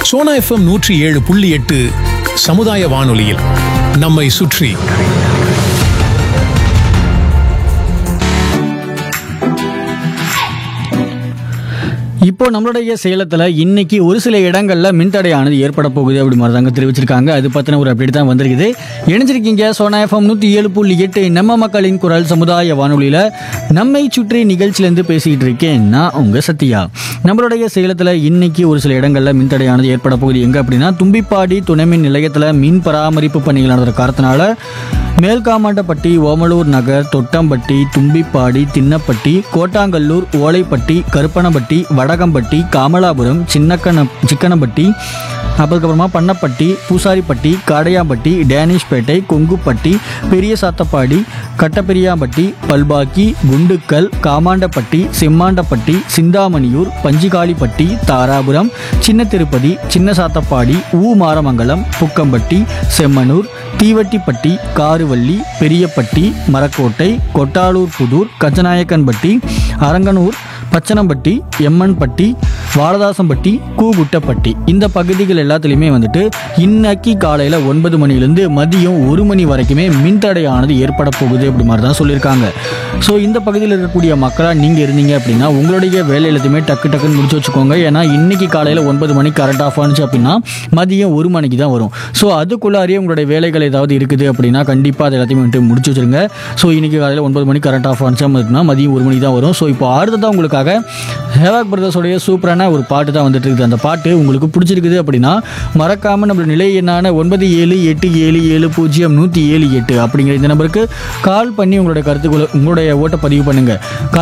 Sona FM நூற்றி ஏழு புள்ளி எட்டு சமுதாய வானொலியில் நம்மை சுற்றி இப்போ நம்மளுடைய சேலத்தில் இன்னைக்கு ஒரு சில இடங்களில் மின்தடையானது ஏற்பட போகுது அப்படி மாதிரி தாங்க தெரிவிச்சிருக்காங்க அது பற்றின ஒரு அப்டேட் தான் வந்திருக்குது இணைஞ்சிருக்கீங்க சோனா எஃப்எம் நூற்றி ஏழு புள்ளி எட்டு நம்ம மக்களின் குரல் சமுதாய வானொலியில் நம்மை சுற்றி நிகழ்ச்சியிலேருந்து பேசிக்கிட்டு இருக்கேன் நான் உங்கள் சத்யா நம்மளுடைய சேலத்தில் இன்னைக்கு ஒரு சில இடங்களில் மின்தடையானது ஏற்பட போகுது எங்கே அப்படின்னா தும்பிப்பாடி துணைமின் நிலையத்தில் மின் பராமரிப்பு பணிகள் நடந்த காரணத்தினால மேல்காமாண்டப்பட்டி ஓமலூர் நகர் தொட்டம்பட்டி தும்பிப்பாடி தின்னப்பட்டி கோட்டாங்கல்லூர் ஓலைப்பட்டி கருப்பனப்பட்டி வடகம்பட்டி காமலாபுரம் சின்னக்கன சிக்கனப்பட்டி அதுக்கப்புறமா பண்ணப்பட்டி பூசாரிப்பட்டி காடையாம்பட்டி டேனிஷ்பேட்டை கொங்குப்பட்டி பெரிய சாத்தப்பாடி கட்டப்பெரியாம்பட்டி பல்பாக்கி குண்டுக்கல் காமாண்டப்பட்டி செம்மாண்டப்பட்டி சிந்தாமணியூர் பஞ்சிகாளிப்பட்டி தாராபுரம் சின்ன திருப்பதி சின்ன சாத்தப்பாடி ஊ மாரமங்கலம் புக்கம்பட்டி செம்மனூர் தீவட்டிப்பட்டி காருவள்ளி பெரியப்பட்டி மரக்கோட்டை கொட்டாலூர் புதூர் கஜநாயக்கன்பட்டி அரங்கனூர் பச்சனம்பட்டி எம்மன்பட்டி வாலதாசம்பட்டி கூகுட்டப்பட்டி இந்த பகுதிகள் எல்லாத்துலேயுமே வந்துட்டு இன்னைக்கு காலையில் ஒன்பது மணிலேருந்து மதியம் ஒரு மணி வரைக்குமே மின்தடையானது ஏற்பட போகுது அப்படி மாதிரி தான் சொல்லியிருக்காங்க ஸோ இந்த பகுதியில் இருக்கக்கூடிய மக்களாக நீங்கள் இருந்தீங்க அப்படின்னா உங்களுடைய வேலை எல்லாத்தையுமே டக்கு டக்குன்னு முடிச்சு வச்சுக்கோங்க ஏன்னா இன்னைக்கு காலையில் ஒன்பது மணிக்கு கரண்ட் ஆஃப் ஆனிச்சு அப்படின்னா மதியம் ஒரு மணிக்கு தான் வரும் ஸோ அதுக்குள்ளாரியே உங்களுடைய வேலைகள் ஏதாவது இருக்குது அப்படின்னா கண்டிப்பாக அது எல்லாத்தையுமே வந்துட்டு முடிச்சு வச்சிருங்க ஸோ இன்னைக்கு காலையில் ஒன்பது மணிக்கு கரண்ட் ஆஃப் ஆனிச்சா அப்படின்னா மதியம் ஒரு மணிக்கு தான் வரும் ஸோ இப்போ அடுத்ததான் உங்களுக்காக ஹேவாக் பிரதர்ஸோடைய சூப்பரான ஒரு பாட்டு தான் வந்துட்டு இருக்குது அந்த பாட்டு உங்களுக்கு பிடிச்சிருக்குது அப்படின்னா மறக்காமல் நம்மளோட நிலை எண்ணான ஒன்பது ஏழு எட்டு ஏழு ஏழு பூஜ்ஜியம் நூற்றி ஏழு எட்டு அப்படிங்கிற இந்த நம்பருக்கு கால் பண்ணி உங்களுடைய கருத்துக்களை உங்களுடைய ஓட்டை பதிவு பண்ணுங்கள்